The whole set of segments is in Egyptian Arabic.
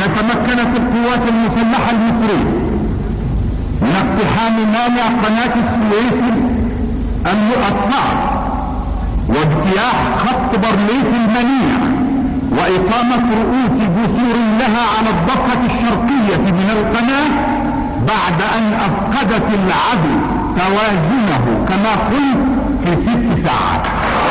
حين تمكنت القوات المسلحة المصرية من اقتحام مانع قناة السويس المقطعة واجتياح خط برليف المنيع وإقامة رؤوس جسور لها على الضفة الشرقية من القناة بعد أن أفقدت العدو توازنه كما قلت في ست ساعات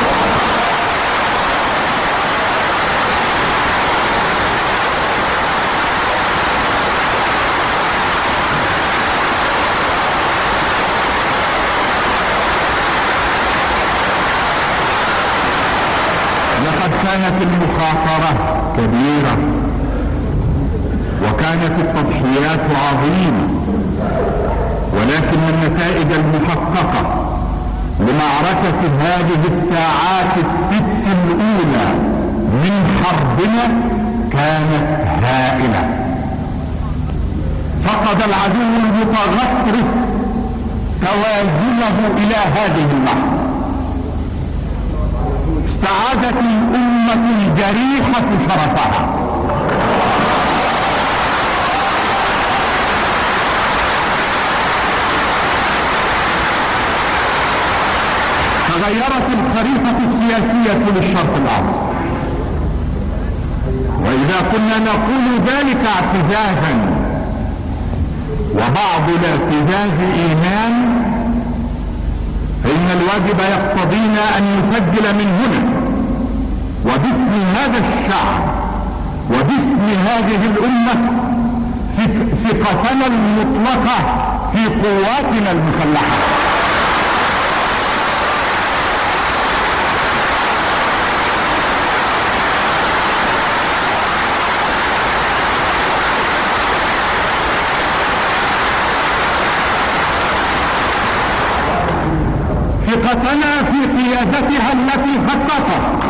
لقد كانت المخاطرة كبيرة وكانت التضحيات عظيمة ولكن النتائج المحققة لمعركة هذه الساعات الست الأولى من حربنا كانت هائلة فقد العدو المتغطرس توازنه إلى هذه اللحظة استعادت الأمة الجريحة شرفها تغيرت الخريطة السياسية للشرق الأوسط وإذا كنا نقول ذلك اعتزازا وبعض الاعتزاز إيمان فإن الواجب يقتضينا أن نسجل من هنا وباسم هذا الشعب وباسم هذه الأمة ثقتنا المطلقة في قواتنا المسلحة ثقتنا في قيادتها التي خططت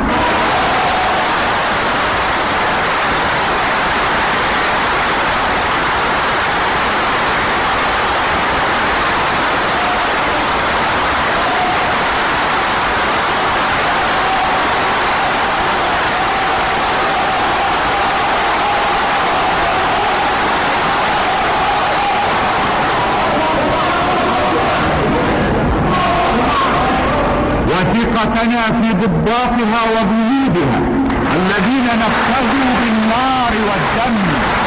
وثقتنا في ضباطها وجنودها الذين نفذوا بالنار والدم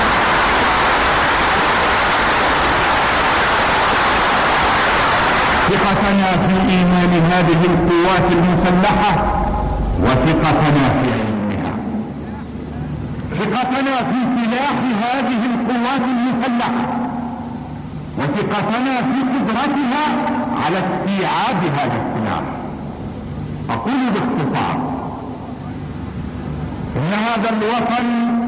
ثقتنا في ايمان هذه القوات المسلحة وثقتنا في علمها ثقتنا في سلاح هذه القوات المسلحة وثقتنا في قدرتها على استيعاب هذا السلاح أقول باختصار إن هذا الوطن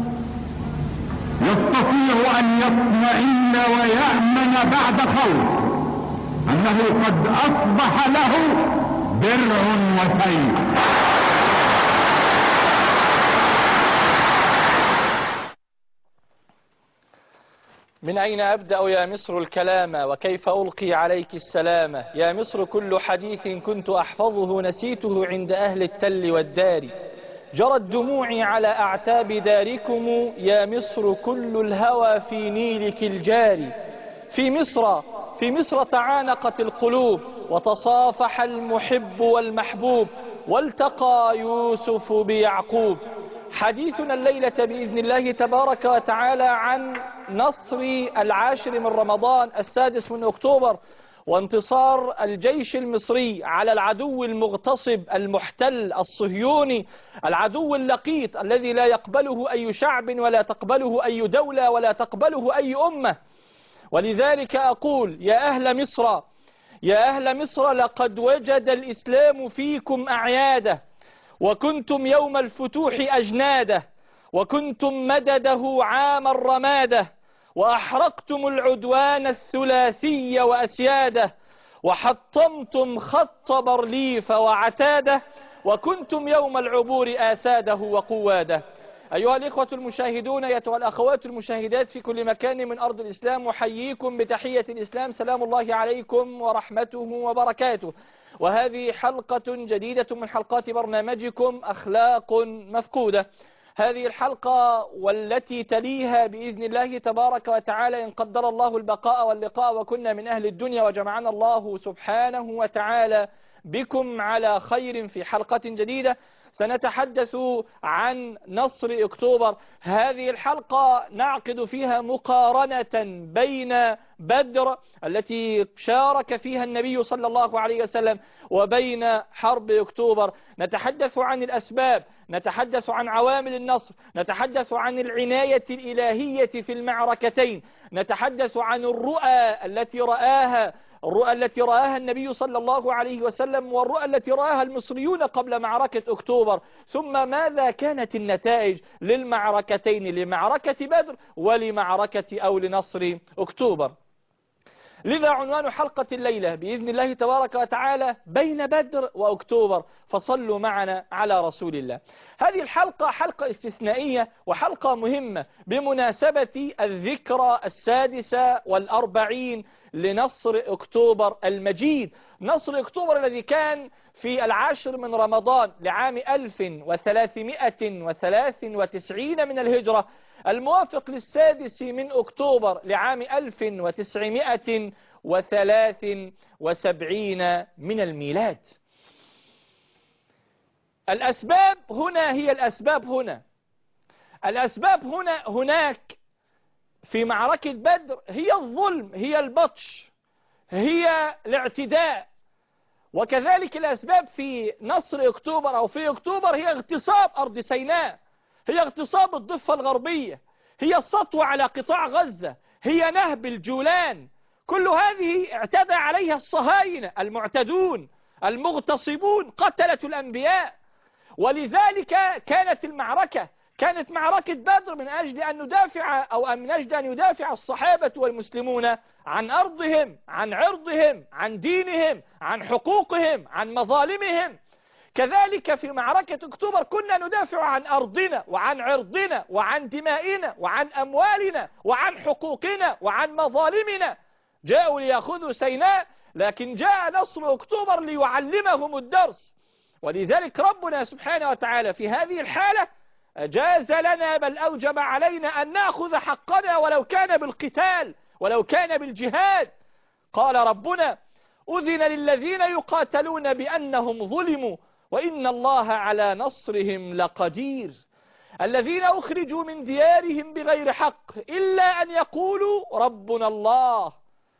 يستطيع أن يطمئن ويأمن بعد خوف أنه قد أصبح له درع وسيف من أين أبدأ يا مصر الكلام وكيف ألقي عليك السلام يا مصر كل حديث كنت أحفظه نسيته عند أهل التل والدار جرت دموعي على أعتاب داركم يا مصر كل الهوى في نيلك الجاري في مصر في مصر تعانقت القلوب وتصافح المحب والمحبوب والتقى يوسف بيعقوب حديثنا الليلة بإذن الله تبارك وتعالى عن نصر العاشر من رمضان السادس من أكتوبر وانتصار الجيش المصري على العدو المغتصب المحتل الصهيوني العدو اللقيط الذي لا يقبله أي شعب ولا تقبله أي دولة ولا تقبله أي أمة ولذلك أقول يا أهل مصر يا أهل مصر لقد وجد الإسلام فيكم أعياده وكنتم يوم الفتوح أجناده وكنتم مدده عام الرماده وأحرقتم العدوان الثلاثي وأسياده وحطمتم خط برليف وعتاده وكنتم يوم العبور آساده وقواده أيها الإخوة المشاهدون أيتها الأخوات المشاهدات في كل مكان من أرض الإسلام أحييكم بتحية الإسلام سلام الله عليكم ورحمته وبركاته وهذه حلقة جديدة من حلقات برنامجكم أخلاق مفقودة هذه الحلقة والتي تليها بإذن الله تبارك وتعالى إن قدر الله البقاء واللقاء وكنا من أهل الدنيا وجمعنا الله سبحانه وتعالى بكم على خير في حلقة جديدة سنتحدث عن نصر أكتوبر هذه الحلقة نعقد فيها مقارنة بين بدر التي شارك فيها النبي صلى الله عليه وسلم وبين حرب أكتوبر نتحدث عن الأسباب نتحدث عن عوامل النصر نتحدث عن العناية الإلهية في المعركتين نتحدث عن الرؤى التي رآها الرؤى التي رآها النبي صلى الله عليه وسلم والرؤى التي رآها المصريون قبل معركة أكتوبر ثم ماذا كانت النتائج للمعركتين لمعركة بدر ولمعركة أو لنصر أكتوبر لذا عنوان حلقة الليلة بإذن الله تبارك وتعالى بين بدر وأكتوبر فصلوا معنا على رسول الله هذه الحلقة حلقة استثنائية وحلقة مهمة بمناسبة الذكرى السادسة والأربعين لنصر أكتوبر المجيد نصر أكتوبر الذي كان في العاشر من رمضان لعام 1393 من الهجرة الموافق للسادس من أكتوبر لعام 1973 من الميلاد الأسباب هنا هي الأسباب هنا الأسباب هنا هناك في معركة بدر هي الظلم هي البطش هي الاعتداء وكذلك الأسباب في نصر أكتوبر أو في أكتوبر هي اغتصاب أرض سيناء هي اغتصاب الضفة الغربية هي السطوة على قطاع غزة هي نهب الجولان كل هذه اعتدى عليها الصهاينة المعتدون المغتصبون قتلة الأنبياء ولذلك كانت المعركة كانت معركة بدر من أجل أن ندافع أو من أجل أن يدافع الصحابة والمسلمون عن أرضهم عن عرضهم عن دينهم عن حقوقهم عن مظالمهم كذلك في معركة اكتوبر كنا ندافع عن أرضنا وعن عرضنا وعن دمائنا وعن أموالنا وعن حقوقنا وعن مظالمنا جاءوا ليأخذوا سيناء لكن جاء نصر اكتوبر ليعلمهم الدرس ولذلك ربنا سبحانه وتعالى في هذه الحالة جاز لنا بل أوجب علينا أن نأخذ حقنا ولو كان بالقتال ولو كان بالجهاد قال ربنا أذن للذين يقاتلون بأنهم ظلموا وإن الله على نصرهم لقدير الذين أخرجوا من ديارهم بغير حق إلا أن يقولوا ربنا الله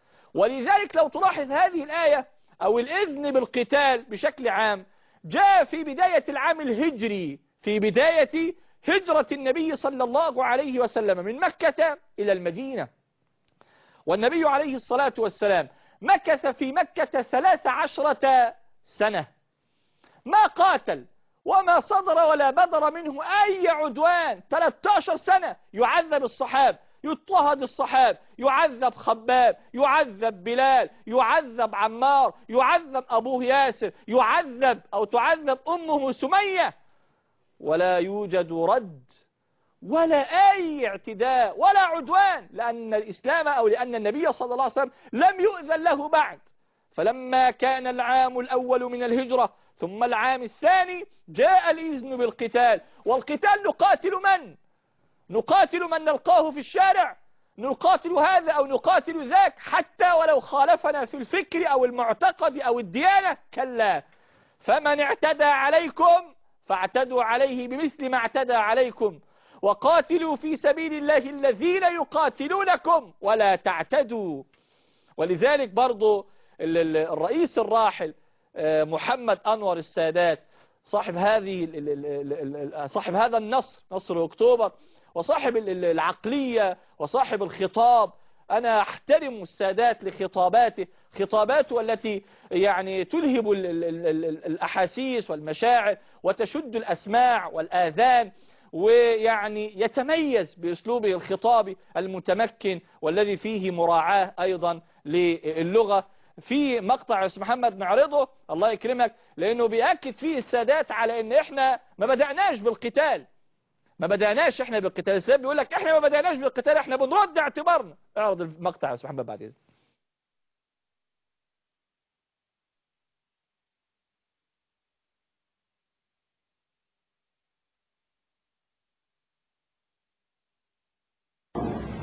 ولذلك لو تلاحظ هذه الآية أو الإذن بالقتال بشكل عام جاء في بداية العام الهجري في بداية هجرة النبي صلى الله عليه وسلم من مكة إلى المدينة والنبي عليه الصلاة والسلام مكث في مكة ثلاث عشرة سنة ما قاتل وما صدر ولا بدر منه أي عدوان 13 سنة يعذب الصحاب يضطهد الصحاب يعذب خباب يعذب بلال يعذب عمار يعذب أبوه ياسر يعذب أو تعذب أمه سمية ولا يوجد رد ولا أي اعتداء ولا عدوان لأن الإسلام أو لأن النبي صلى الله عليه وسلم لم يؤذن له بعد فلما كان العام الأول من الهجرة ثم العام الثاني جاء الإذن بالقتال والقتال نقاتل من؟ نقاتل من نلقاه في الشارع نقاتل هذا أو نقاتل ذاك حتى ولو خالفنا في الفكر أو المعتقد أو الديانة كلا فمن اعتدى عليكم فاعتدوا عليه بمثل ما اعتدى عليكم وقاتلوا في سبيل الله الذين يقاتلونكم ولا تعتدوا ولذلك برضو الرئيس الراحل محمد أنور السادات صاحب هذه صاحب هذا النصر نصر أكتوبر وصاحب العقلية وصاحب الخطاب أنا أحترم السادات لخطاباته خطاباته التي يعني تلهب الأحاسيس والمشاعر وتشد الأسماع والآذان ويعني يتميز بأسلوبه الخطابي المتمكن والذي فيه مراعاة أيضا للغة في مقطع اسم محمد نعرضه الله يكرمك لأنه بيأكد فيه السادات على أن إحنا ما بدأناش بالقتال ما بدأناش إحنا بالقتال السادات بيقول لك إحنا ما بدأناش بالقتال إحنا بنرد اعتبارنا اعرض المقطع اسم محمد بعد إذن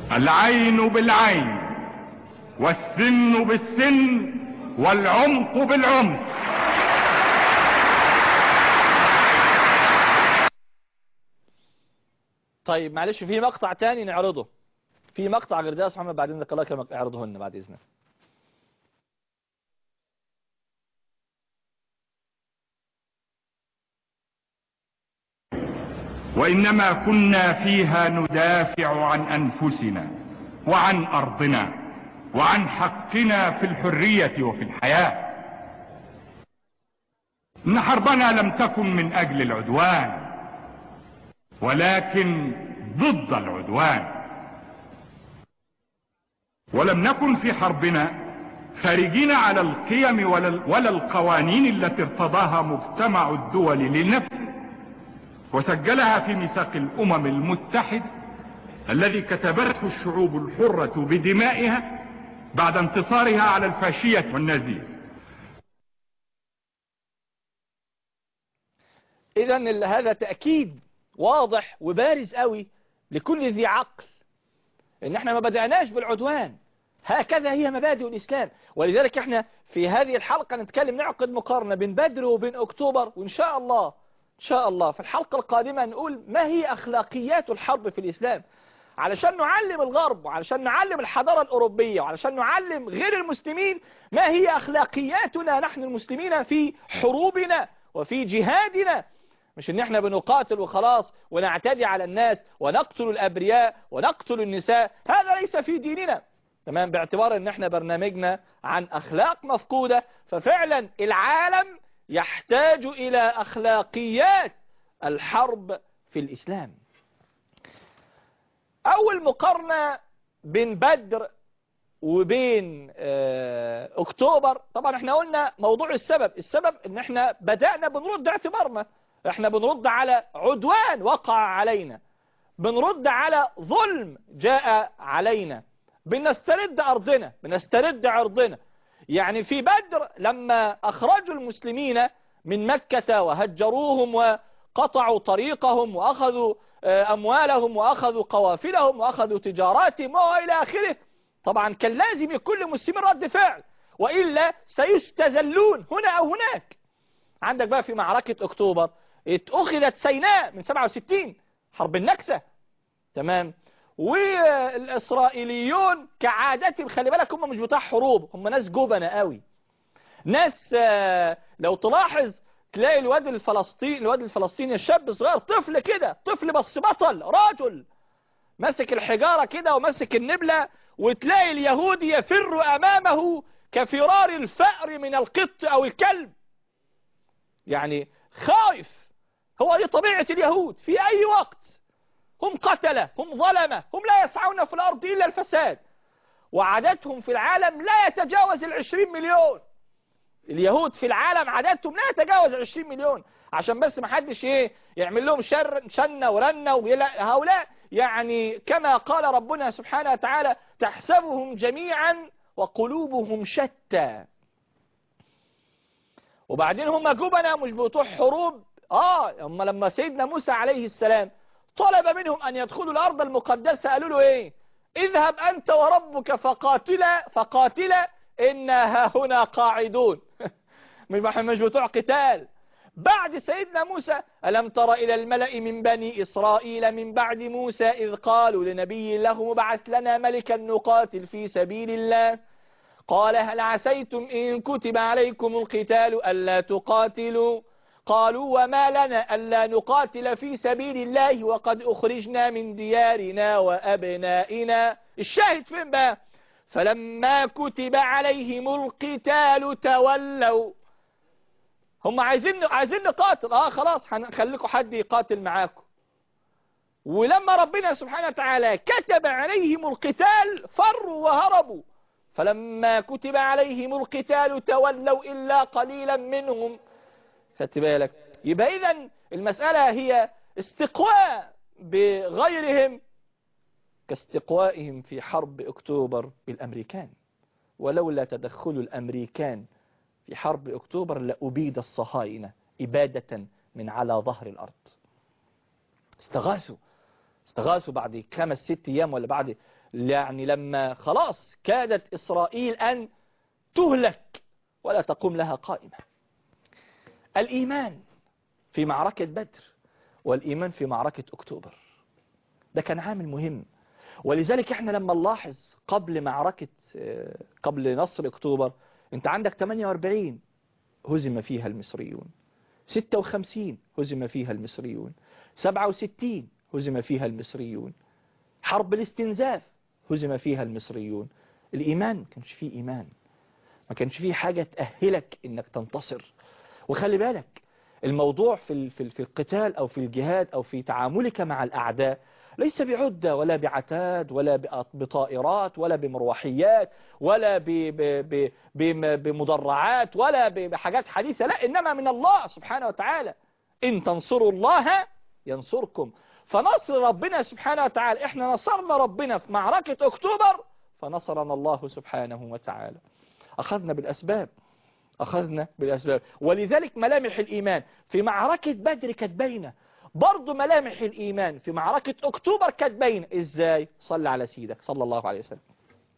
العين بالعين والسن بالسن والعمق بالعمق طيب معلش في مقطع تاني نعرضه في مقطع غير ده يا أستاذ محمد بعدين ذكر الله كما اعرضه لنا بعد إذنك وإنما كنا فيها ندافع عن أنفسنا وعن أرضنا وعن حقنا في الحرية وفي الحياة إن حربنا لم تكن من أجل العدوان ولكن ضد العدوان ولم نكن في حربنا خارجين على القيم ولا ولا القوانين التي ارتضاها مجتمع الدول لنفسه وسجلها في ميثاق الامم المتحدة الذي كتبته الشعوب الحرة بدمائها بعد انتصارها على الفاشية والنازية إذا هذا تأكيد واضح وبارز قوي لكل ذي عقل ان احنا ما بدأناش بالعدوان هكذا هي مبادئ الإسلام ولذلك احنا في هذه الحلقة نتكلم نعقد مقارنة بين بدر وبين أكتوبر وإن شاء الله إن شاء الله في الحلقة القادمة نقول ما هي أخلاقيات الحرب في الإسلام علشان نعلم الغرب وعلشان نعلم الحضارة الأوروبية وعلشان نعلم غير المسلمين ما هي أخلاقياتنا نحن المسلمين في حروبنا وفي جهادنا مش ان احنا بنقاتل وخلاص ونعتدي على الناس ونقتل الابرياء ونقتل النساء هذا ليس في ديننا تمام باعتبار ان احنا برنامجنا عن اخلاق مفقودة ففعلا العالم يحتاج الى اخلاقيات الحرب في الاسلام اول مقارنة بين بدر وبين اه اكتوبر طبعا احنا قلنا موضوع السبب السبب ان احنا بدأنا بنرد اعتبارنا احنا بنرد على عدوان وقع علينا بنرد على ظلم جاء علينا بنسترد أرضنا بنسترد عرضنا يعني في بدر لما أخرجوا المسلمين من مكة وهجروهم وقطعوا طريقهم وأخذوا أموالهم وأخذوا قوافلهم وأخذوا تجاراتهم وإلى آخره طبعا كان لازم كل مسلم رد فعل وإلا سيستذلون هنا أو هناك عندك بقى في معركة أكتوبر اتأخذت سيناء من 67 حرب النكسة تمام والإسرائيليون كعادتهم خلي بالك هم مش بتاع حروب هم ناس جبنة قوي ناس لو تلاحظ تلاقي الواد الفلسطيني الواد الفلسطيني الشاب صغير طفل كده طفل بس بطل راجل ماسك الحجارة كده وماسك النبلة وتلاقي اليهودي يفر أمامه كفرار الفأر من القط أو الكلب يعني خايف هو دي طبيعة اليهود في أي وقت هم قتلة هم ظلمة هم لا يسعون في الأرض إلا الفساد وعددهم في العالم لا يتجاوز العشرين مليون اليهود في العالم عددهم لا يتجاوز العشرين مليون عشان بس ما حدش ايه يعمل لهم شر شنة ورنة ويلا هؤلاء يعني كما قال ربنا سبحانه وتعالى تحسبهم جميعا وقلوبهم شتى وبعدين هم جبنة مش بتوع حروب اه هم لما سيدنا موسى عليه السلام طلب منهم ان يدخلوا الارض المقدسة قالوا له ايه اذهب انت وربك فقاتلا فقاتلا انا هنا قاعدون مش مش بتوع قتال بعد سيدنا موسى ألم تر إلى الملأ من بني إسرائيل من بعد موسى إذ قالوا لنبي له مبعث لنا ملكا نقاتل في سبيل الله قال هل عسيتم إن كتب عليكم القتال ألا تقاتلوا قالوا وما لنا ألا نقاتل في سبيل الله وقد أخرجنا من ديارنا وأبنائنا الشاهد فين بقى فلما كتب عليهم القتال تولوا هم عايزين عايزين نقاتل اه خلاص هنخليكم حد يقاتل معاكم ولما ربنا سبحانه وتعالى كتب عليهم القتال فروا وهربوا فلما كتب عليهم القتال تولوا إلا قليلا منهم خدت بالك يبقى إذا المسألة هي استقواء بغيرهم كاستقوائهم في حرب أكتوبر بالأمريكان ولولا تدخل الأمريكان في حرب أكتوبر لأبيد الصهاينة إبادة من على ظهر الأرض استغاثوا استغاثوا بعد خمس ست أيام ولا بعد يعني لما خلاص كادت إسرائيل أن تهلك ولا تقوم لها قائمة الإيمان في معركة بدر والإيمان في معركة أكتوبر ده كان عامل مهم ولذلك احنا لما نلاحظ قبل معركة قبل نصر أكتوبر انت عندك 48 هزم فيها المصريون 56 هزم فيها المصريون 67 هزم فيها المصريون حرب الاستنزاف هزم فيها المصريون الإيمان ما كانش فيه إيمان ما كانش فيه حاجة تأهلك إنك تنتصر وخلي بالك الموضوع في في في القتال أو في الجهاد أو في تعاملك مع الأعداء ليس بعدة ولا بعتاد ولا بطائرات ولا بمروحيات ولا بمدرعات ولا بحاجات حديثة لا إنما من الله سبحانه وتعالى إن تنصروا الله ينصركم فنصر ربنا سبحانه وتعالى احنا نصرنا ربنا في معركة اكتوبر فنصرنا الله سبحانه وتعالى اخذنا بالاسباب اخذنا بالاسباب ولذلك ملامح الايمان في معركة بدر كانت باينه برضه ملامح الايمان في معركة اكتوبر كانت باينه ازاي صلى على سيدك صلى الله عليه وسلم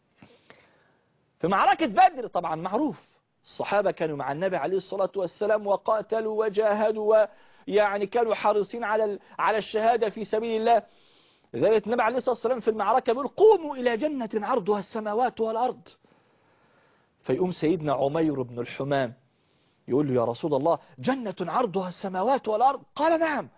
في معركة بدر طبعا معروف الصحابة كانوا مع النبي عليه الصلاة والسلام وقاتلوا وجاهدوا يعني كانوا حريصين على على الشهادة في سبيل الله لذلك النبي عليه الصلاة والسلام في المعركة بيقول قوموا إلى جنة عرضها السماوات والأرض فيقوم سيدنا عمير بن الحمام يقول له يا رسول الله جنة عرضها السماوات والأرض قال نعم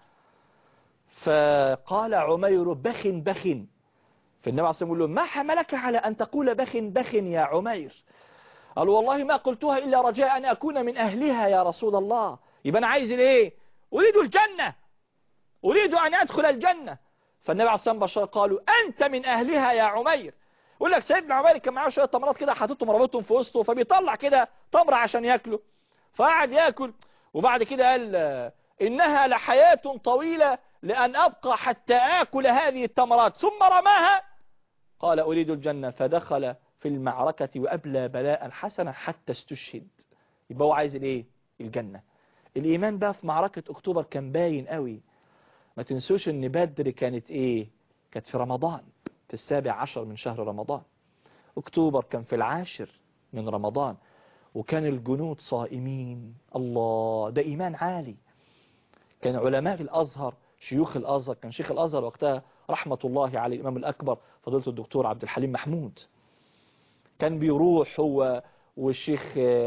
فقال عمير بخ بخ فالنبي عليه الصلاة والسلام يقول له ما حملك على أن تقول بخ بخ يا عمير قال والله ما قلتها إلا رجاء أن أكون من أهلها يا رسول الله يبقى أنا عايز الإيه أريد الجنة أريد أن أدخل الجنة فالنبي عليه الصلاة والسلام قالوا أنت من أهلها يا عمير يقول لك سيدنا عمير كان معاه شوية تمرات كده حاططهم رابطهم في وسطه فبيطلع كده تمر عشان ياكله فقعد ياكل وبعد كده قال إنها لحياة طويلة لأن أبقى حتى آكل هذه التمرات ثم رماها قال أريد الجنة فدخل في المعركة وأبلى بلاء حسنا حتى استشهد يبقى هو عايز الايه الجنة الإيمان بقى في معركة أكتوبر كان باين قوي ما تنسوش ان بدر كانت ايه كانت في رمضان في السابع عشر من شهر رمضان أكتوبر كان في العاشر من رمضان وكان الجنود صائمين الله ده إيمان عالي كان علماء الأزهر شيوخ الأزهر كان شيخ الأزهر وقتها رحمة الله على الإمام الأكبر فضيلة الدكتور عبد الحليم محمود كان بيروح هو والشيخ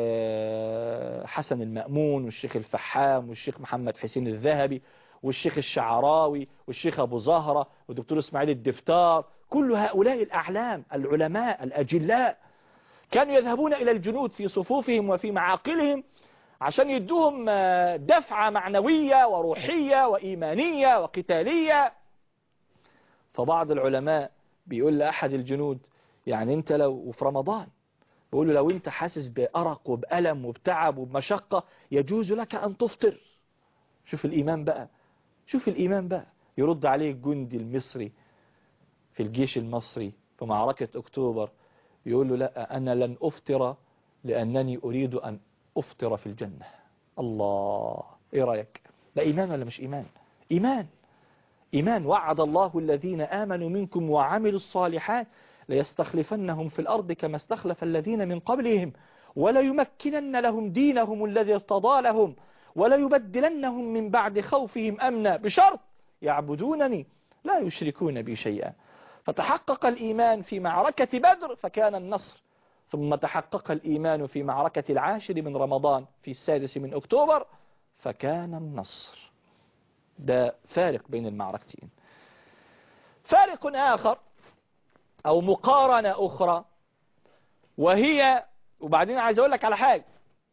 حسن المأمون والشيخ الفحام والشيخ محمد حسين الذهبي والشيخ الشعراوي والشيخ أبو زهرة والدكتور اسماعيل الدفتار كل هؤلاء الأعلام العلماء الأجلاء كانوا يذهبون إلى الجنود في صفوفهم وفي معاقلهم عشان يدوهم دفعة معنوية وروحية وإيمانية وقتالية فبعض العلماء بيقول لأحد الجنود يعني انت لو وفي رمضان بيقول له لو انت حاسس بأرق وبألم وبتعب وبمشقة يجوز لك أن تفطر شوف الإيمان بقى شوف الإيمان بقى يرد عليه الجندي المصري في الجيش المصري في معركة أكتوبر يقول له لا أنا لن أفطر لأنني أريد أن أفطر في الجنة الله إيه رأيك ده إيمان ولا مش إيمان إيمان إيمان وعد الله الذين آمنوا منكم وعملوا الصالحات ليستخلفنهم في الأرض كما استخلف الذين من قبلهم ولا يمكنن لهم دينهم الذي ارتضى لهم ولا يبدلنهم من بعد خوفهم أمنا بشرط يعبدونني لا يشركون بي شيئا فتحقق الإيمان في معركة بدر فكان النصر ثم تحقق الإيمان في معركة العاشر من رمضان في السادس من أكتوبر فكان النصر ده فارق بين المعركتين فارق آخر أو مقارنة أخرى وهي وبعدين عايز أقول لك على حاجة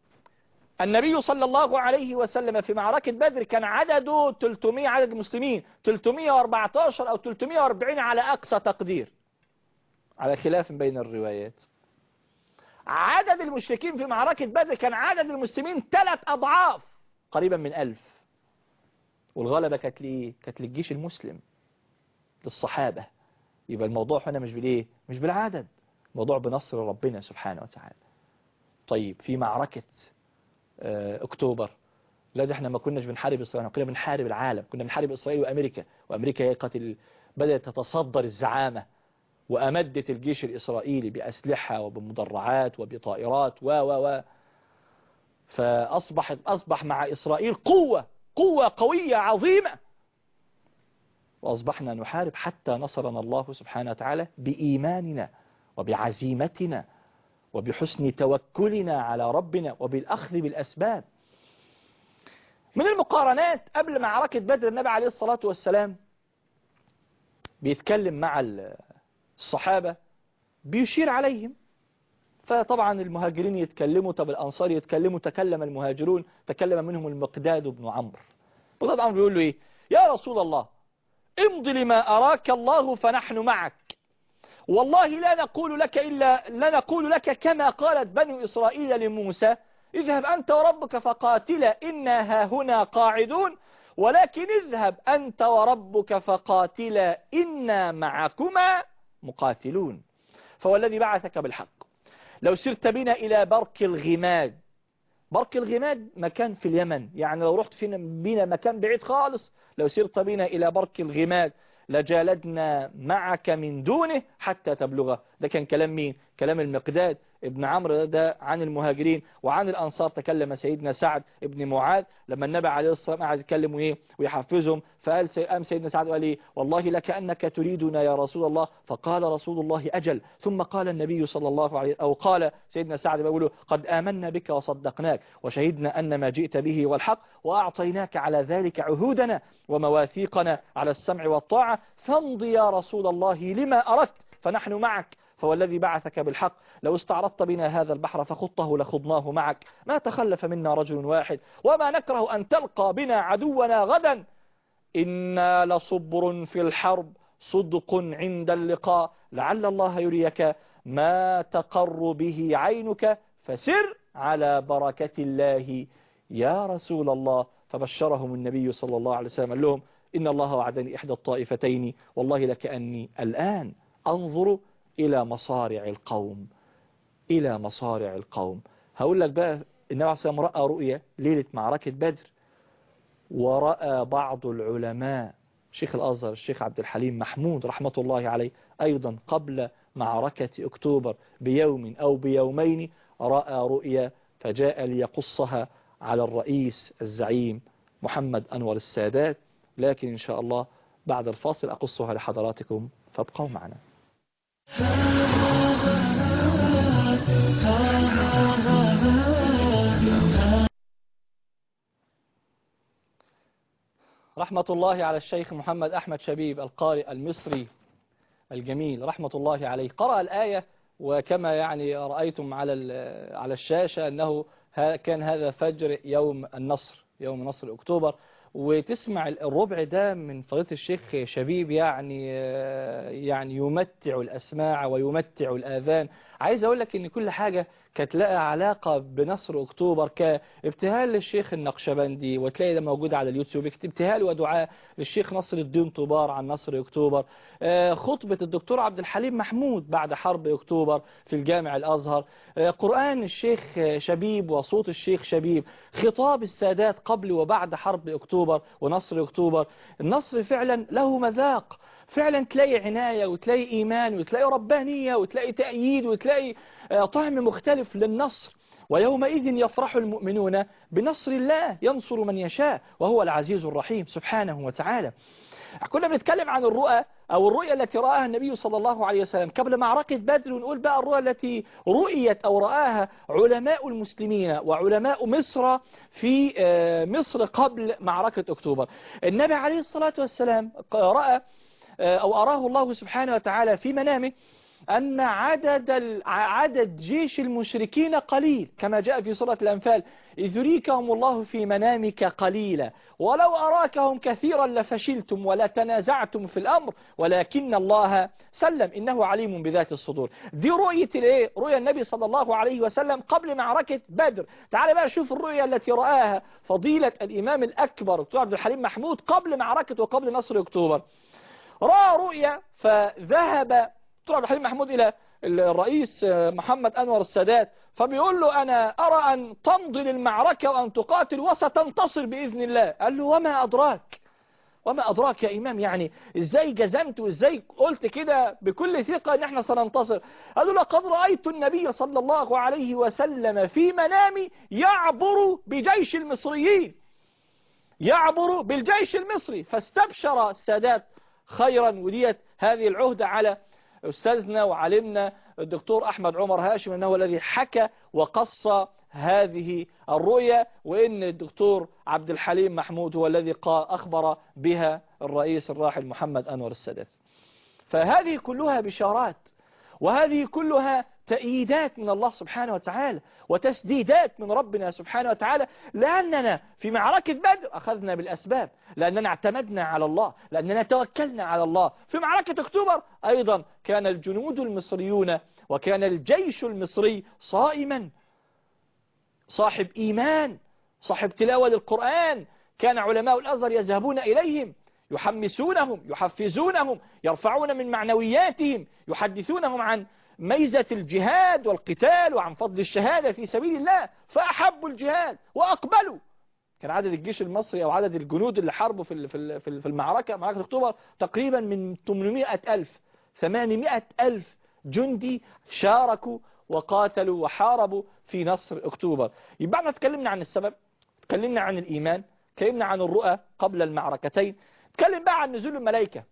النبي صلى الله عليه وسلم في معركة بدر كان عدده 300 عدد المسلمين 314 أو 340 على أقصى تقدير على خلاف بين الروايات عدد المشركين في معركة بدر كان عدد المسلمين ثلاث أضعاف قريبا من ألف والغلبة كانت لإيه؟ كانت للجيش المسلم للصحابة يبقى الموضوع هنا مش بالإيه؟ مش بالعدد الموضوع بنصر ربنا سبحانه وتعالى طيب في معركة اكتوبر لا ده احنا ما كناش بنحارب اسرائيل كنا بنحارب العالم كنا بنحارب اسرائيل وامريكا وامريكا هي قتل بدات تتصدر الزعامه وأمدت الجيش الإسرائيلي بأسلحة وبمدرعات وبطائرات و و و فأصبح أصبح مع إسرائيل قوة قوة قوية عظيمة وأصبحنا نحارب حتى نصرنا الله سبحانه وتعالى بإيماننا وبعزيمتنا وبحسن توكلنا على ربنا وبالأخذ بالأسباب من المقارنات قبل معركة بدر النبي عليه الصلاة والسلام بيتكلم مع الصحابة بيشير عليهم فطبعا المهاجرين يتكلموا طب الأنصار يتكلموا تكلم المهاجرون تكلم منهم المقداد بن عمرو مقداد عمرو بيقول له إيه يا رسول الله امض لما أراك الله فنحن معك والله لا نقول لك إلا لا نقول لك كما قالت بنو إسرائيل لموسى اذهب أنت وربك فقاتلا إنا هاهنا قاعدون ولكن اذهب أنت وربك فقاتلا إنا معكما مقاتلون فهو الذي بعثك بالحق لو سرت بنا إلى برك الغماد برك الغماد مكان في اليمن يعني لو رحت فينا بنا مكان بعيد خالص لو سرت بنا إلى برك الغماد لجالدنا معك من دونه حتى تبلغه ده كان كلام مين كلام المقداد ابن عمرو ده عن المهاجرين وعن الأنصار تكلم سيدنا سعد ابن معاذ لما النبي عليه الصلاة والسلام قعد يتكلم ايه ويحفزهم فقال قام سيدنا سعد وقال ايه والله لكأنك تريدنا يا رسول الله فقال رسول الله أجل ثم قال النبي صلى الله عليه أو قال سيدنا سعد بيقول قد آمنا بك وصدقناك وشهدنا أن ما جئت به والحق وأعطيناك على ذلك عهودنا ومواثيقنا على السمع والطاعة فامض يا رسول الله لما أردت فنحن معك فهو الذي بعثك بالحق لو استعرضت بنا هذا البحر فخطه لخضناه معك ما تخلف منا رجل واحد وما نكره أن تلقى بنا عدونا غدا إنا لصبر في الحرب صدق عند اللقاء لعل الله يريك ما تقر به عينك فسر على بركة الله يا رسول الله فبشرهم النبي صلى الله عليه وسلم قال لهم إن الله وعدني إحدى الطائفتين والله لكأني الآن أنظر إلى مصارع القوم إلى مصارع القوم هقول لك بقى النبي عليه الصلاة والسلام رأى رؤية ليلة معركة بدر ورأى بعض العلماء شيخ الأزهر الشيخ عبد الحليم محمود رحمة الله عليه أيضا قبل معركة أكتوبر بيوم أو بيومين رأى رؤية فجاء ليقصها على الرئيس الزعيم محمد أنور السادات لكن إن شاء الله بعد الفاصل أقصها لحضراتكم فابقوا معنا رحمة الله على الشيخ محمد أحمد شبيب القارئ المصري الجميل رحمة الله عليه قرأ الآية وكما يعني رأيتم على على الشاشة أنه كان هذا فجر يوم النصر يوم نصر أكتوبر وتسمع الربع ده من فضيلة الشيخ شبيب يعني يعني يمتع الأسماع ويمتع الآذان عايز أقول لك إن كل حاجة كانت لها علاقة بنصر أكتوبر كابتهال للشيخ النقشبندي وتلاقي ده موجود على اليوتيوب ابتهال ودعاء للشيخ نصر الدين طبار عن نصر أكتوبر خطبة الدكتور عبد الحليم محمود بعد حرب أكتوبر في الجامع الأزهر قرآن الشيخ شبيب وصوت الشيخ شبيب خطاب السادات قبل وبعد حرب أكتوبر ونصر أكتوبر النصر فعلا له مذاق فعلا تلاقي عناية وتلاقي إيمان وتلاقي ربانية وتلاقي تأييد وتلاقي طعم مختلف للنصر ويومئذ يفرح المؤمنون بنصر الله ينصر من يشاء وهو العزيز الرحيم سبحانه وتعالى كنا بنتكلم عن الرؤى أو الرؤية التي رآها النبي صلى الله عليه وسلم قبل معركة بدر ونقول بقى الرؤى التي رؤيت أو رآها علماء المسلمين وعلماء مصر في مصر قبل معركة أكتوبر النبي عليه الصلاة والسلام رأى أو أراه الله سبحانه وتعالى في منامه أن عدد عدد جيش المشركين قليل كما جاء في سورة الأنفال إذ يريكهم الله في منامك قليلا ولو أراكهم كثيرا لفشلتم ولا تنازعتم في الأمر ولكن الله سلم إنه عليم بذات الصدور دي رؤية الايه رؤية النبي صلى الله عليه وسلم قبل معركة بدر تعال بقى شوف الرؤية التي رآها فضيلة الإمام الأكبر دكتور عبد الحليم محمود قبل معركة وقبل نصر أكتوبر رأى رؤيا فذهب دكتور عبد الحليم محمود إلى الرئيس محمد أنور السادات فبيقول له أنا أرى أن تمضي للمعركة وأن تقاتل وستنتصر بإذن الله قال له وما أدراك وما أدراك يا إمام يعني إزاي جزمت وإزاي قلت كده بكل ثقة إن إحنا سننتصر قالوا لقد رأيت النبي صلى الله عليه وسلم في منامي يعبر بجيش المصريين يعبر بالجيش المصري فاستبشر السادات خيرا وديت هذه العهدة على أستاذنا وعلمنا الدكتور أحمد عمر هاشم أنه الذي حكى وقص هذه الرؤية وإن الدكتور عبد الحليم محمود هو الذي أخبر بها الرئيس الراحل محمد أنور السادات فهذه كلها بشارات وهذه كلها تأييدات من الله سبحانه وتعالى وتسديدات من ربنا سبحانه وتعالى لأننا في معركة بدر أخذنا بالأسباب لأننا اعتمدنا على الله لأننا توكلنا على الله في معركة أكتوبر أيضا كان الجنود المصريون وكان الجيش المصري صائما صاحب إيمان صاحب تلاوة للقرآن كان علماء الأزهر يذهبون إليهم يحمسونهم يحفزونهم يرفعون من معنوياتهم يحدثونهم عن ميزة الجهاد والقتال وعن فضل الشهادة في سبيل الله فأحبوا الجهاد وأقبلوا كان عدد الجيش المصري أو عدد الجنود اللي حاربوا في في المعركة معركة أكتوبر تقريبا من 800 ألف 800 ألف جندي شاركوا وقاتلوا وحاربوا في نصر أكتوبر يبقى احنا اتكلمنا عن السبب اتكلمنا عن الإيمان اتكلمنا عن الرؤى قبل المعركتين اتكلم بقى عن نزول الملائكة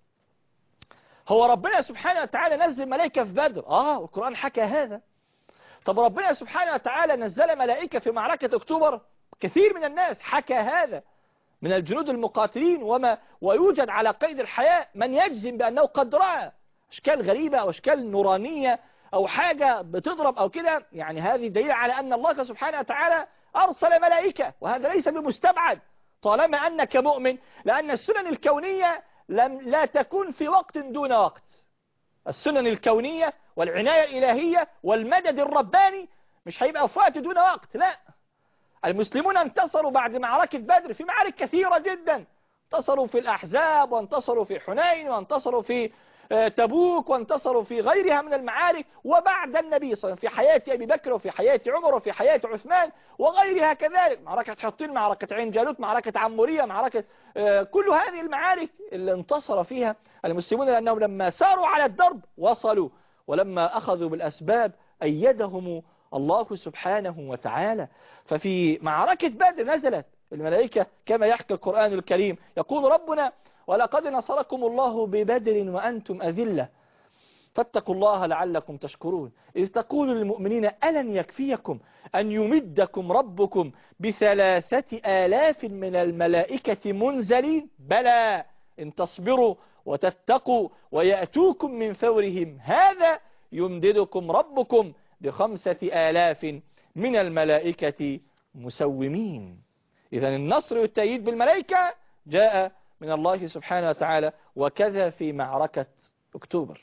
هو ربنا سبحانه وتعالى نزل ملائكة في بدر آه القرآن حكى هذا طب ربنا سبحانه وتعالى نزل ملائكة في معركة أكتوبر كثير من الناس حكى هذا من الجنود المقاتلين وما ويوجد على قيد الحياة من يجزم بأنه قد رأى أشكال غريبة أو أشكال نورانية أو حاجة بتضرب أو كده يعني هذه دليل على أن الله سبحانه وتعالى أرسل ملائكة وهذا ليس بمستبعد طالما أنك مؤمن لأن السنن الكونية لم لا تكون في وقت دون وقت السنن الكونية والعناية الإلهية والمدد الرباني مش هيبقى في وقت دون وقت لا المسلمون انتصروا بعد معركة بدر في معارك كثيرة جدا انتصروا في الأحزاب وانتصروا في حنين وانتصروا في تبوك وانتصروا في غيرها من المعارك وبعد النبي صلى الله عليه وسلم في حياة أبي بكر وفي حياة عمر وفي حياة عثمان وغيرها كذلك معركة حطين معركة عين جالوت معركة عمورية معركة كل هذه المعارك اللي انتصر فيها المسلمون لأنهم لما ساروا على الدرب وصلوا ولما أخذوا بالأسباب أيدهم الله سبحانه وتعالى ففي معركة بدر نزلت الملائكة كما يحكي القرآن الكريم يقول ربنا ولقد نصركم الله ببدر وأنتم أذلة فاتقوا الله لعلكم تشكرون إذ تقول للمؤمنين ألن يكفيكم أن يمدكم ربكم بثلاثة آلاف من الملائكة منزلين بلى إن تصبروا وتتقوا ويأتوكم من فورهم هذا يمددكم ربكم بخمسة آلاف من الملائكة مسومين إذا النصر والتأييد بالملائكة جاء من الله سبحانه وتعالى وكذا في معركة أكتوبر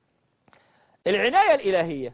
العناية الإلهية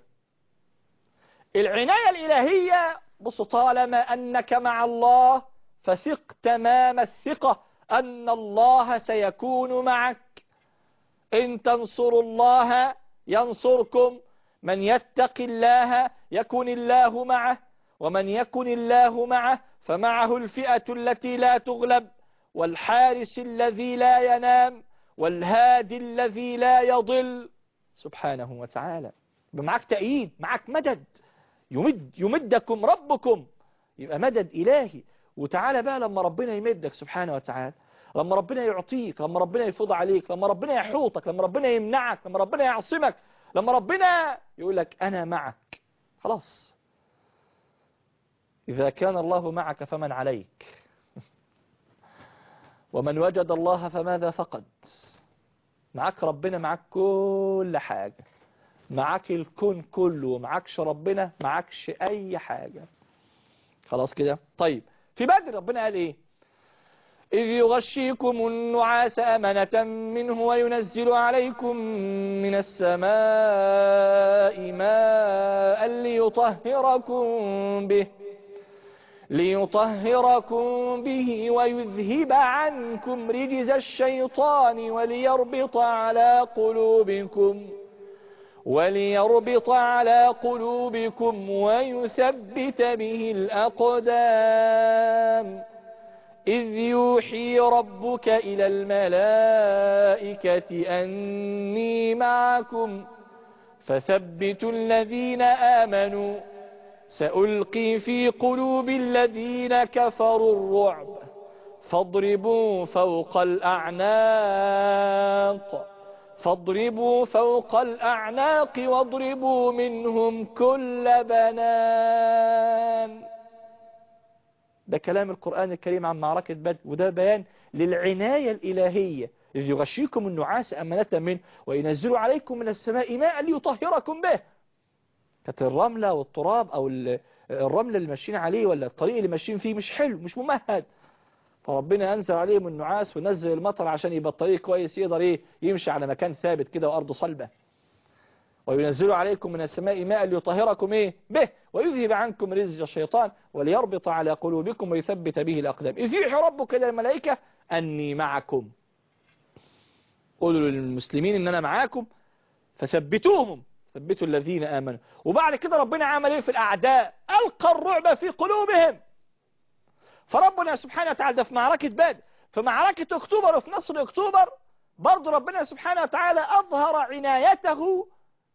العناية الإلهية بص طالما أنك مع الله فثق تمام الثقة أن الله سيكون معك إن تنصروا الله ينصركم من يتق الله يكن الله معه ومن يكن الله معه فمعه الفئة التي لا تغلب والحارس الذي لا ينام والهادي الذي لا يضل سبحانه وتعالى معك تأييد معك مدد يمد يمدكم ربكم يبقى مدد إلهي وتعالى بقى لما ربنا يمدك سبحانه وتعالى لما ربنا يعطيك لما ربنا يفوض عليك لما ربنا يحوطك لما ربنا يمنعك لما ربنا يعصمك لما ربنا يقول لك أنا معك خلاص إذا كان الله معك فمن عليك ومن وجد الله فماذا فقد معك ربنا معك كل حاجة معك الكون كله معكش ربنا معكش أي حاجة خلاص كده طيب في بدر ربنا قال إيه إذ يغشيكم النعاس أمنة منه وينزل عليكم من السماء ماء ليطهركم به ليطهركم به ويذهب عنكم رجز الشيطان وليربط على قلوبكم وليربط على قلوبكم ويثبت به الأقدام إذ يوحي ربك إلى الملائكة أني معكم فثبتوا الذين آمنوا سألقي في قلوب الذين كفروا الرعب فاضربوا فوق الأعناق فاضربوا فوق الأعناق واضربوا منهم كل بنان ده كلام القرآن الكريم عن معركة بدر وده بيان للعناية الإلهية إذ يغشيكم النعاس أمنة منه وينزل عليكم من السماء ماء ليطهركم به كانت الرملة والتراب أو الرملة اللي ماشيين عليه ولا الطريق اللي ماشيين فيه مش حلو مش ممهد فربنا أنزل عليهم النعاس ونزل المطر عشان يبقى الطريق كويس يقدر إيه يمشي على مكان ثابت كده وأرض صلبة وينزل عليكم من السماء ماء ليطهركم إيه به ويذهب عنكم رزق الشيطان وليربط على قلوبكم ويثبت به الأقدام إذ يوحي ربك إلى الملائكة أني معكم قولوا للمسلمين إن أنا معاكم فثبتوهم ثبتوا الذين آمنوا وبعد كده ربنا عمل إيه في الأعداء ألقى الرعب في قلوبهم فربنا سبحانه وتعالى ده في معركة بدر في معركة أكتوبر وفي نصر أكتوبر برضو ربنا سبحانه وتعالى أظهر عنايته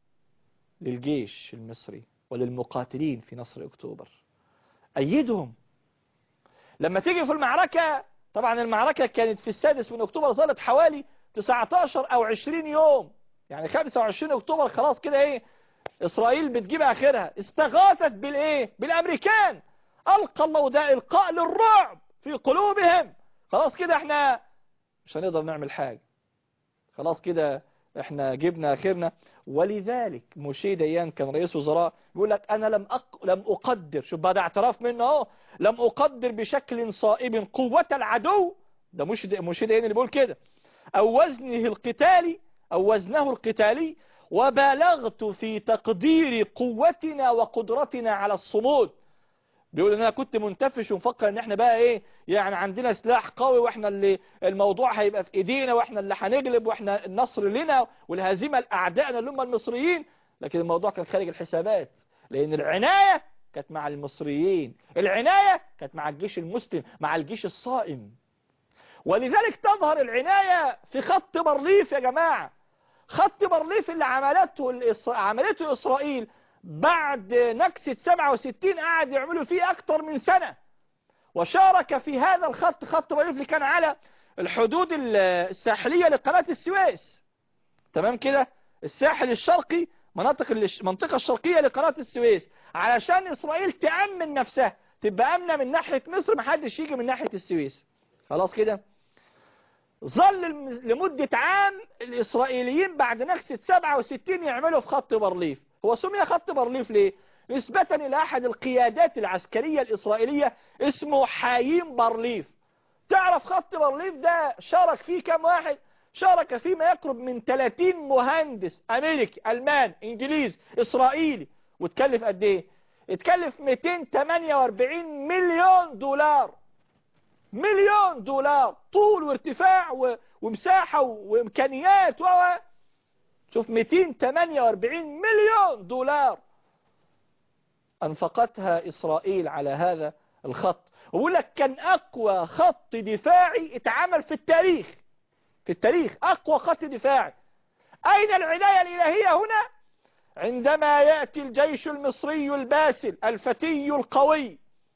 للجيش المصري وللمقاتلين في نصر أكتوبر أيدهم لما تيجي في المعركة طبعا المعركة كانت في السادس من أكتوبر ظلت حوالي 19 أو 20 يوم يعني 25 أكتوبر خلاص كده إيه إسرائيل بتجيب آخرها استغاثت بالإيه بالأمريكان ألقى الله ده إلقاء للرعب في قلوبهم خلاص كده احنا مش هنقدر نعمل حاجة خلاص كده احنا جبنا اخرنا ولذلك موشي ديان كان رئيس وزراء بيقول لك انا لم أق... لم اقدر شوف بعد اعتراف منه اهو لم اقدر بشكل صائب قوة العدو ده مش موشي ديان اللي بيقول كده او وزنه القتالي او وزنه القتالي وبالغت في تقدير قوتنا وقدرتنا على الصمود بيقول ان انا كنت منتفش ومفكر ان احنا بقى ايه يعني عندنا سلاح قوي واحنا اللي الموضوع هيبقى في ايدينا واحنا اللي هنغلب واحنا النصر لنا والهزيمه لاعدائنا اللي هم المصريين لكن الموضوع كان خارج الحسابات لان العنايه كانت مع المصريين العنايه كانت مع الجيش المسلم مع الجيش الصائم ولذلك تظهر العنايه في خط بارليف يا جماعه خط بارليف اللي عملته الإس... عملته اسرائيل بعد نكسة 67 قاعد يعملوا فيه أكتر من سنة وشارك في هذا الخط خط بارليف اللي كان على الحدود الساحلية لقناة السويس تمام كده الساحل الشرقي مناطق المنطقة الشرقية لقناة السويس علشان إسرائيل تأمن نفسها تبقى أمنة من ناحية مصر محدش يجي من ناحية السويس خلاص كده ظل لمدة عام الإسرائيليين بعد نكسة 67 يعملوا في خط بارليف هو سمي خط بارليف ليه نسبة إلى أحد القيادات العسكرية الإسرائيلية اسمه حايم بارليف تعرف خط بارليف ده شارك فيه كم واحد شارك فيه ما يقرب من 30 مهندس أمريكي ألمان إنجليز إسرائيلي وتكلف قد إيه اتكلف 248 مليون دولار مليون دولار طول وارتفاع ومساحة وإمكانيات و شوف 248 مليون دولار أنفقتها إسرائيل على هذا الخط وبقول لك كان أقوى خط دفاعي اتعمل في التاريخ في التاريخ أقوى خط دفاعي أين العناية الإلهية هنا عندما يأتي الجيش المصري الباسل الفتي القوي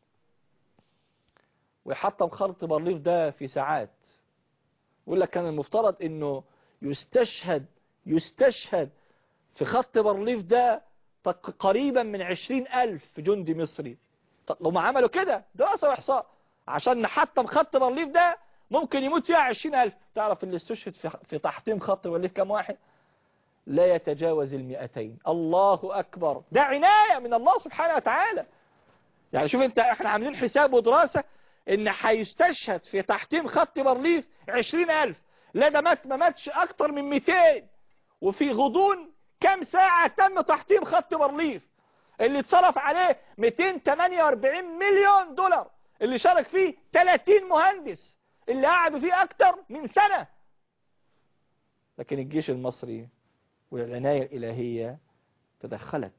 ويحطم خط بارليف ده في ساعات يقول لك كان المفترض انه يستشهد يستشهد في خط بارليف ده قريبا من عشرين ألف جندي مصري لو ما عملوا كده دراسة وإحصاء عشان نحطم خط بارليف ده ممكن يموت فيها عشرين ألف تعرف اللي استشهد في تحطيم خط بارليف كم واحد لا يتجاوز المئتين الله أكبر ده عناية من الله سبحانه وتعالى يعني شوف انت احنا عاملين حساب ودراسة ان هيستشهد في تحطيم خط بارليف عشرين ألف لا ده مات ما ماتش أكتر من 200 وفي غضون كم ساعة تم تحطيم خط بارليف اللي اتصرف عليه 248 مليون دولار اللي شارك فيه 30 مهندس اللي قعدوا فيه أكتر من سنة لكن الجيش المصري والعناية الإلهية تدخلت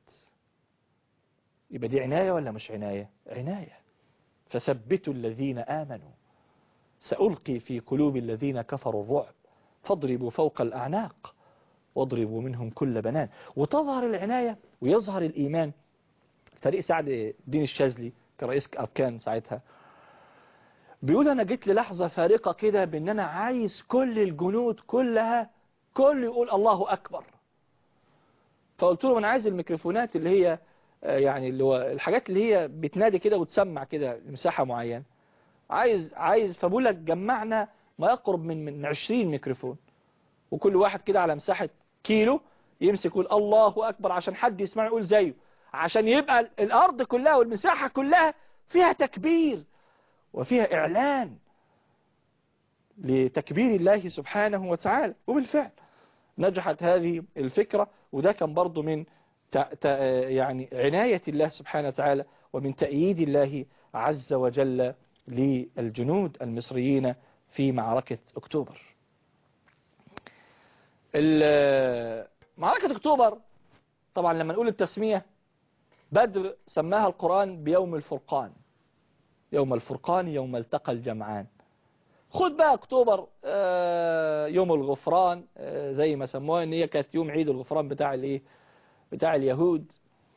يبقى دي عناية ولا مش عناية عناية فثبتوا الذين آمنوا سألقي في قلوب الذين كفروا الرعب فاضربوا فوق الأعناق واضربوا منهم كل بنان وتظهر العناية ويظهر الإيمان فريق سعد الدين الشاذلي كرئيس أركان ساعتها بيقول أنا جيت للحظة فارقة كده بأن أنا عايز كل الجنود كلها كل يقول الله أكبر فقلت له أنا عايز الميكروفونات اللي هي آه، يعني اللي هو الحاجات اللي هي بتنادي كده وتسمع كده مساحة معينة عايز عايز فبقول لك جمعنا ما يقرب من من 20 ميكروفون وكل واحد كده على مساحة كيلو يمسك يقول الله أكبر عشان حد يسمع يقول زيه عشان يبقى الأرض كلها والمساحة كلها فيها تكبير وفيها إعلان لتكبير الله سبحانه وتعالى وبالفعل نجحت هذه الفكرة وده كان برضو من تع- تع- يعني عناية الله سبحانه وتعالى ومن تأييد الله عز وجل للجنود المصريين في معركة أكتوبر ال- معركة أكتوبر طبعا لما نقول التسمية بدر سماها القرآن بيوم الفرقان يوم الفرقان يوم التقى الجمعان خد بقى اكتوبر آه، يوم الغفران آه، زي ما سموها ان هي كانت يوم عيد الغفران بتاع الايه بتاع اليهود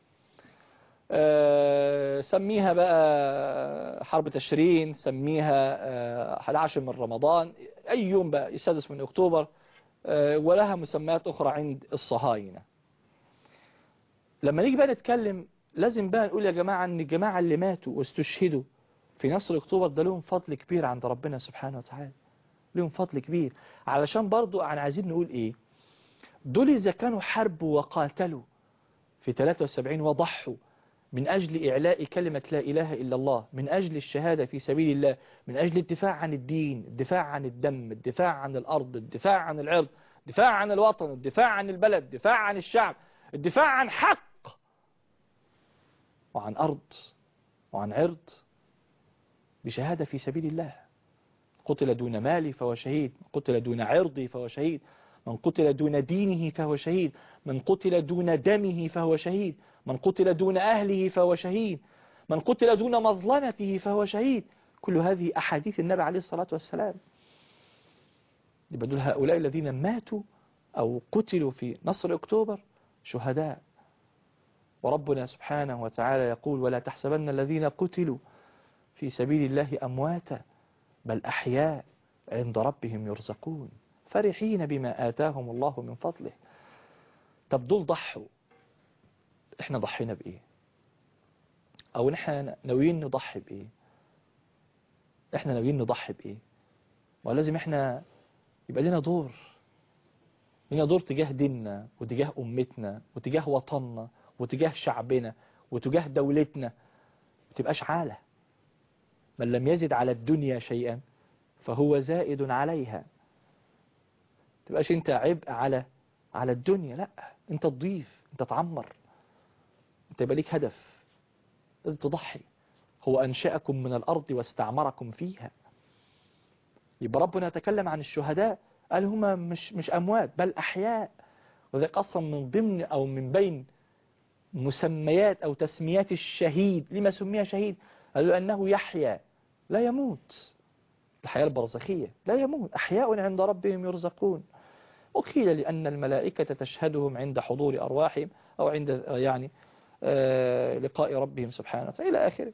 آه، سميها بقى حرب تشرين سميها آه، 11 من رمضان اي يوم بقى السادس من اكتوبر آه، ولها مسميات اخرى عند الصهاينة لما نيجي بقى نتكلم لازم بقى نقول يا جماعة ان الجماعة اللي ماتوا واستشهدوا في نصر اكتوبر ده لهم فضل كبير عند ربنا سبحانه وتعالى لهم فضل كبير علشان برضو انا عايزين نقول ايه دول اذا كانوا حربوا وقاتلوا في 73 وضحوا من أجل إعلاء كلمة لا إله إلا الله من أجل الشهادة في سبيل الله من أجل الدفاع عن الدين الدفاع عن الدم الدفاع عن الأرض الدفاع عن العرض الدفاع عن الوطن الدفاع عن البلد الدفاع عن الشعب الدفاع عن حق وعن أرض وعن عرض بشهادة في سبيل الله قتل دون مالي فهو شهيد قتل دون عرضي فهو شهيد من قتل دون دينه فهو شهيد من قتل دون دمه فهو شهيد من قتل دون أهله فهو شهيد من قتل دون مظلمته فهو شهيد كل هذه أحاديث النبي عليه الصلاة والسلام يبقى دول هؤلاء الذين ماتوا أو قتلوا في نصر أكتوبر شهداء وربنا سبحانه وتعالى يقول ولا تحسبن الذين قتلوا في سبيل الله أمواتا بل أحياء عند ربهم يرزقون فرحين بما آتاهم الله من فضله طب دول ضحوا احنا ضحينا بإيه أو نحن ناويين نضحي بإيه احنا ناويين نضحي بإيه ولازم احنا يبقى لنا دور لنا دور تجاه ديننا وتجاه أمتنا وتجاه وطننا وتجاه شعبنا وتجاه دولتنا ما تبقاش عالة من لم يزد على الدنيا شيئا فهو زائد عليها تبقاش انت عبء على على الدنيا لا انت تضيف انت تعمر انت يبقى ليك هدف لازم تضحي هو أنشأكم من الأرض واستعمركم فيها يبقى ربنا يتكلم عن الشهداء قال هما مش مش أموات بل أحياء وذلك أصلا من ضمن أو من بين مسميات أو تسميات الشهيد لما سمي شهيد قالوا أنه يحيا لا يموت الحياة البرزخية لا يموت أحياء عند ربهم يرزقون وقيل لأن الملائكة تشهدهم عند حضور أرواحهم أو عند يعني آه لقاء ربهم سبحانه وتعالى إلى آخره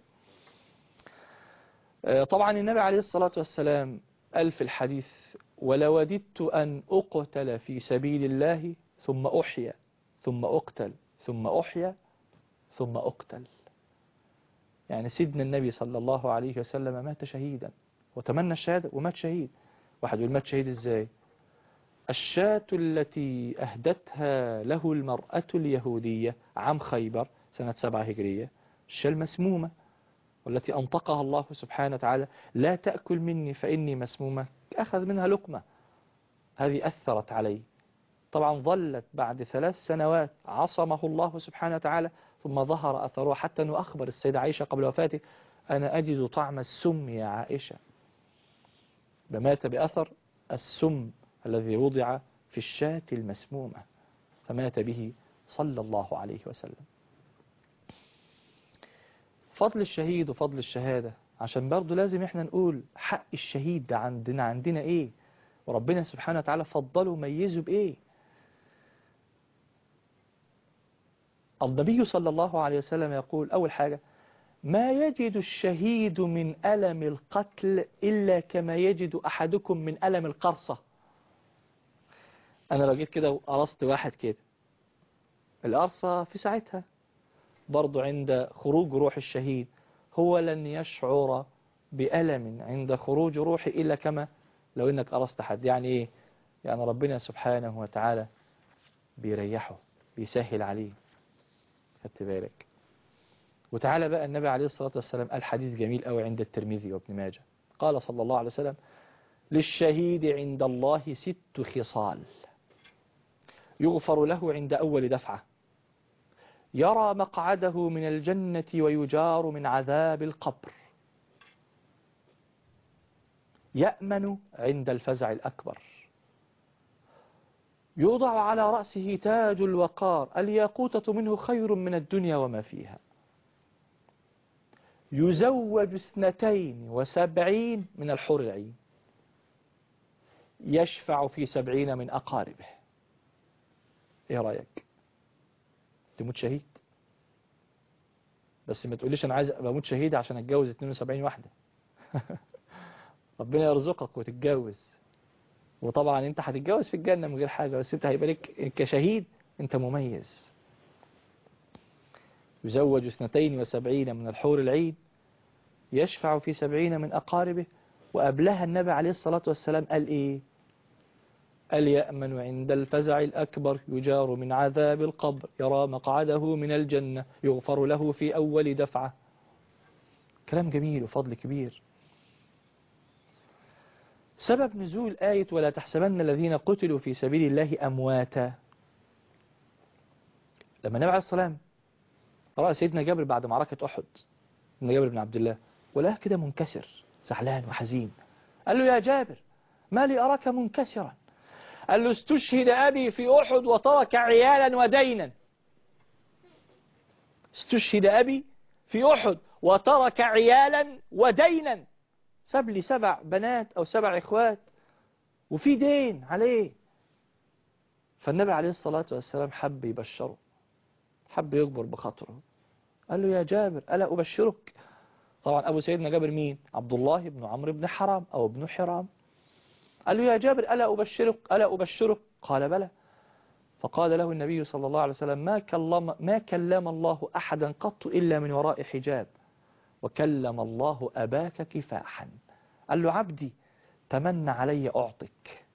آه طبعا النبي عليه الصلاة والسلام قال في الحديث ولوددت أن أقتل في سبيل الله ثم أحيا ثم أقتل ثم أحيا ثم أقتل يعني سيدنا النبي صلى الله عليه وسلم مات شهيدا وتمنى الشهادة ومات شهيد واحد يقول مات شهيد ازاي الشاة التي أهدتها له المرأة اليهودية عام خيبر سنة سبعة هجرية الشاة المسمومة والتي أنطقها الله سبحانه وتعالى لا تأكل مني فإني مسمومة أخذ منها لقمة هذه أثرت عليه طبعا ظلت بعد ثلاث سنوات عصمه الله سبحانه وتعالى ثم ظهر أثره حتى أنه أخبر السيدة عائشة قبل وفاته أنا أجد طعم السم يا عائشة فمات بأثر السم الذي وضع في الشاة المسمومة فمات به صلى الله عليه وسلم فضل الشهيد وفضل الشهادة عشان برضو لازم احنا نقول حق الشهيد ده عندنا عندنا ايه وربنا سبحانه وتعالى فضله وميزه بايه النبي صلى الله عليه وسلم يقول أول حاجة ما يجد الشهيد من ألم القتل إلا كما يجد أحدكم من ألم القرصة أنا لو جيت كده وقرصت واحد كده القرصة في ساعتها برضو عند خروج روح الشهيد هو لن يشعر بألم عند خروج روحه إلا كما لو إنك قرصت حد يعني إيه يعني ربنا سبحانه وتعالى بيريحه بيسهل عليه خدت بالك وتعالى بقى النبي عليه الصلاة والسلام قال حديث جميل قوي عند الترمذي وابن ماجه قال صلى الله عليه وسلم للشهيد عند الله ست خصال يغفر له عند أول دفعة يرى مقعده من الجنة ويجار من عذاب القبر يأمن عند الفزع الأكبر يوضع على رأسه تاج الوقار الياقوتة منه خير من الدنيا وما فيها يزوج اثنتين وسبعين من الحور العين يشفع في سبعين من أقاربه ايه رأيك تموت شهيد بس ما تقوليش انا عايز اموت شهيد عشان اتجوز 72 واحدة ربنا يرزقك وتتجوز وطبعا انت هتتجوز في الجنة من غير حاجة بس انت هيبقى لك كشهيد انت مميز يزوج اثنتين وسبعين من الحور العين يشفع في سبعين من أقاربه وقبلها النبي عليه الصلاة والسلام قال إيه قال يأمن عند الفزع الأكبر يجار من عذاب القبر يرى مقعده من الجنة يغفر له في أول دفعة كلام جميل وفضل كبير سبب نزول آية ولا تحسبن الذين قتلوا في سبيل الله أمواتا لما النبي عليه الصلاة رأى سيدنا جابر بعد معركة أحد سيدنا جابر بن عبد الله ولاه كده منكسر زعلان وحزين قال له يا جابر ما لي أراك منكسرا قال له استشهد أبي في أحد وترك عيالا ودينا استشهد أبي في أحد وترك عيالا ودينا ساب لي سبع بنات أو سبع إخوات وفي دين عليه فالنبي عليه الصلاة والسلام حب يبشره حب يكبر بخاطره قال له يا جابر ألا أبشرك طبعا أبو سيدنا جابر مين عبد الله بن عمرو بن حرام أو ابن حرام قال له يا جابر ألا أبشرك ألا أبشرك قال بلى فقال له النبي صلى الله عليه وسلم ما كلم, ما كلم الله أحدا قط إلا من وراء حجاب وكلم الله أباك كفاحا قال له عبدي تمنى علي أعطك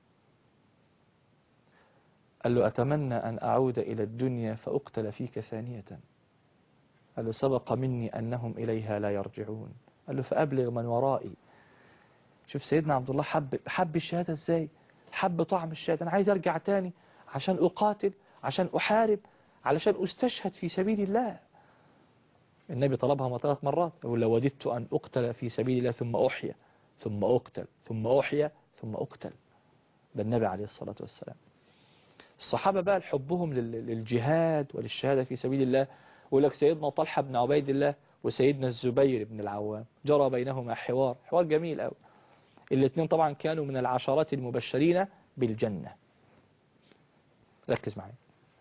قال له أتمنى أن أعود إلى الدنيا فأقتل فيك ثانية قال له سبق مني أنهم إليها لا يرجعون قال له فأبلغ من ورائي شوف سيدنا عبد الله حب, حب الشهادة ازاي حب طعم الشهادة أنا عايز أرجع تاني عشان أقاتل عشان أحارب علشان أستشهد في سبيل الله النبي طلبها ثلاث مرات يقول لو وددت أن أقتل في سبيل الله ثم أحيا ثم أقتل ثم أحيا ثم أقتل ده النبي عليه الصلاة والسلام الصحابة بقى حبهم للجهاد وللشهادة في سبيل الله يقول لك سيدنا طلحة بن عبيد الله وسيدنا الزبير بن العوام جرى بينهما حوار حوار جميل قوي الاثنين طبعا كانوا من العشرات المبشرين بالجنة ركز معي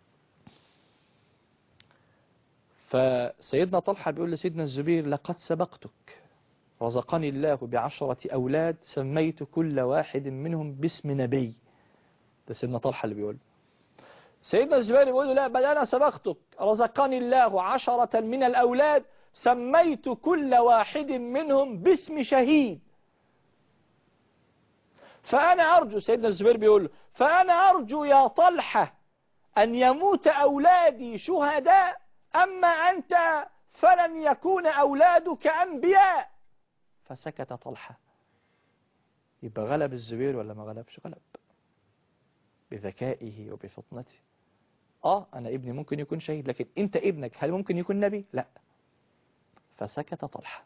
فسيدنا طلحة بيقول لسيدنا الزبير لقد سبقتك رزقني الله بعشرة أولاد سميت كل واحد منهم باسم نبي ده سيدنا طلحة اللي بيقول سيدنا الزبير بيقول له لا بل أنا سبقتك رزقني الله عشرة من الأولاد سميت كل واحد منهم باسم شهيد فأنا أرجو سيدنا الزبير بيقول له فأنا أرجو يا طلحة أن يموت أولادي شهداء أما أنت فلن يكون أولادك أنبياء فسكت طلحة يبقى غلب الزبير ولا ما غلبش غلب بذكائه وبفطنته آه أنا ابني ممكن يكون شهيد لكن أنت ابنك هل ممكن يكون نبي لا فسكت طلحة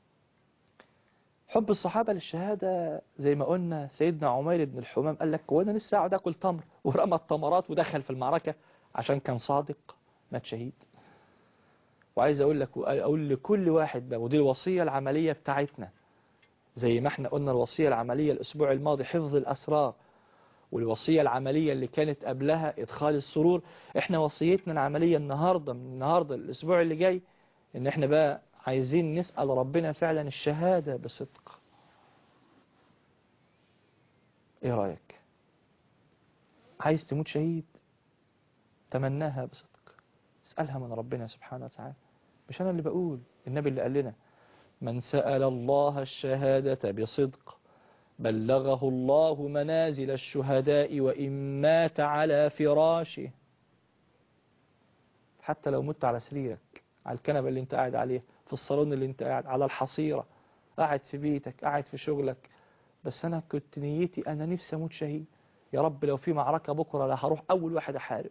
حب الصحابة للشهادة زي ما قلنا سيدنا عمير بن الحمام قال لك وانا لسه اقعد اكل تمر ورمى التمرات ودخل في المعركة عشان كان صادق مات شهيد وعايز اقول لك اقول لكل واحد بقى ودي الوصية العملية بتاعتنا زي ما احنا قلنا الوصية العملية الاسبوع الماضي حفظ الاسرار والوصية العملية اللي كانت قبلها ادخال السرور احنا وصيتنا العملية النهاردة من النهاردة الاسبوع اللي جاي ان احنا بقى عايزين نسأل ربنا فعلا الشهادة بصدق ايه رأيك عايز تموت شهيد تمناها بصدق اسألها من ربنا سبحانه وتعالى مش أنا اللي بقول النبي اللي قال لنا من سأل الله الشهادة بصدق بلغه الله منازل الشهداء وإن مات على فراشه حتى لو مت على سريرك على الكنبة اللي انت قاعد عليها في الصالون اللي انت قاعد على الحصيرة قاعد في بيتك قاعد في شغلك بس أنا كنت نيتي أنا نفسي أموت شهيد يا رب لو في معركة بكرة لا هروح أول واحد أحارب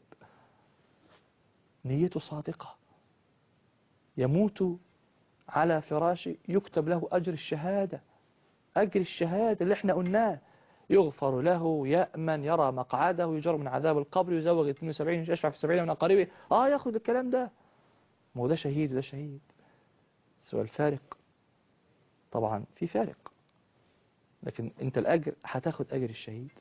نيته صادقة يموت على فراشه يكتب له أجر الشهادة أجر الشهادة اللي احنا قلناه يغفر له يأمن يرى مقعده يجر من عذاب القبر يزوج 72 يشفع في 70 من أقاربه آه ياخد الكلام ده ما هو ده شهيد وده شهيد سوى الفارق طبعا في فارق لكن انت الأجر هتاخد أجر الشهيد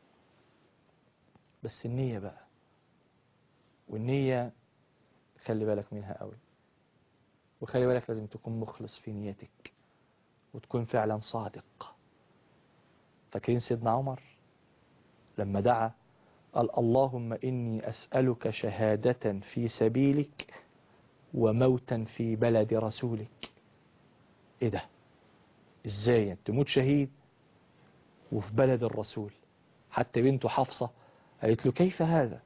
بس النية بقى والنية خلي بالك منها قوي وخلي بالك لازم تكون مخلص في نيتك وتكون فعلا صادق فاكرين سيدنا عمر لما دعا قال اللهم إني أسألك شهادة في سبيلك وموتا في بلد رسولك ايه ده ازاي تموت شهيد وفي بلد الرسول حتى بنته حفصة قالت له كيف هذا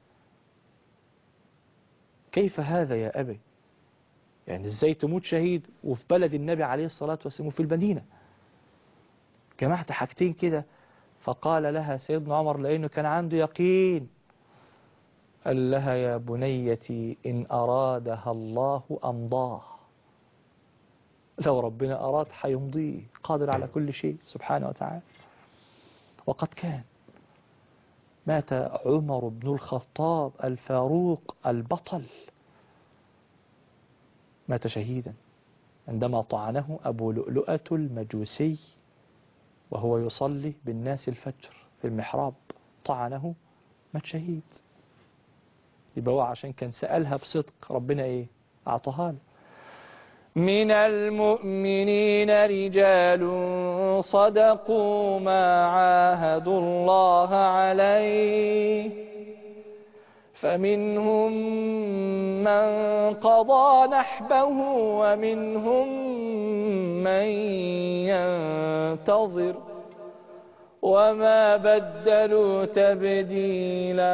كيف هذا يا أبي يعني ازاي تموت شهيد وفي بلد النبي عليه الصلاة والسلام وفي المدينة جمعت حاجتين كده فقال لها سيدنا عمر لأنه كان عنده يقين قال لها يا بنيتي إن أرادها الله أمضاه لو ربنا أراد حيمضيه قادر على كل شيء سبحانه وتعالى وقد كان مات عمر بن الخطاب الفاروق البطل مات شهيدا عندما طعنه أبو لؤلؤة المجوسي وهو يصلي بالناس الفجر في المحراب طعنه مات شهيد يبقى هو عشان كان سألها بصدق ربنا ايه اعطاها له من المؤمنين رجال صدقوا ما عاهدوا الله عليه فمنهم من قضى نحبه ومنهم من ينتظر وما بدلوا تبديلا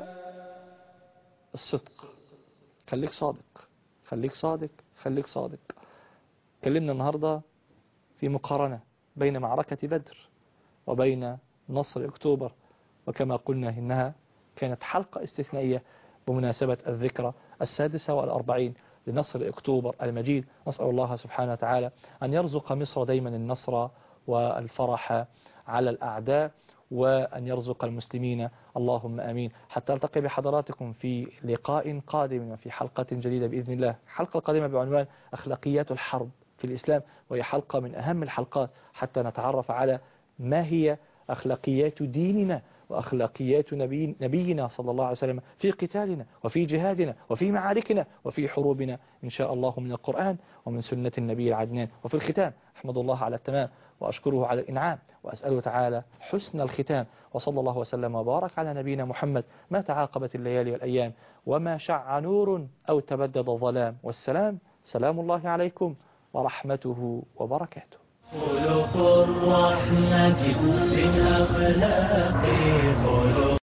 الصدق خليك صادق خليك صادق خليك صادق كلمنا النهاردة في مقارنة بين معركة بدر وبين نصر أكتوبر وكما قلنا إنها كانت حلقة استثنائية بمناسبة الذكرى السادسة والأربعين لنصر أكتوبر المجيد نسأل الله سبحانه وتعالى أن يرزق مصر دايما النصر والفرح على الأعداء وأن يرزق المسلمين اللهم أمين حتى ألتقي بحضراتكم في لقاء قادم وفي حلقة جديدة بإذن الله حلقة قادمة بعنوان أخلاقيات الحرب في الإسلام وهي حلقة من أهم الحلقات حتى نتعرف على ما هي أخلاقيات ديننا وأخلاقيات نبي نبينا صلى الله عليه وسلم في قتالنا وفي جهادنا وفي معاركنا وفي حروبنا إن شاء الله من القرآن ومن سنة النبي العدنان وفي الختام أحمد الله على التمام وأشكره على الإنعام وأسأله تعالى حسن الختام وصلى الله وسلم وبارك على نبينا محمد ما تعاقبت الليالي والأيام وما شع نور أو تبدد ظلام والسلام سلام الله عليكم ورحمته وبركاته خلق الرحمة من أخلاق خلق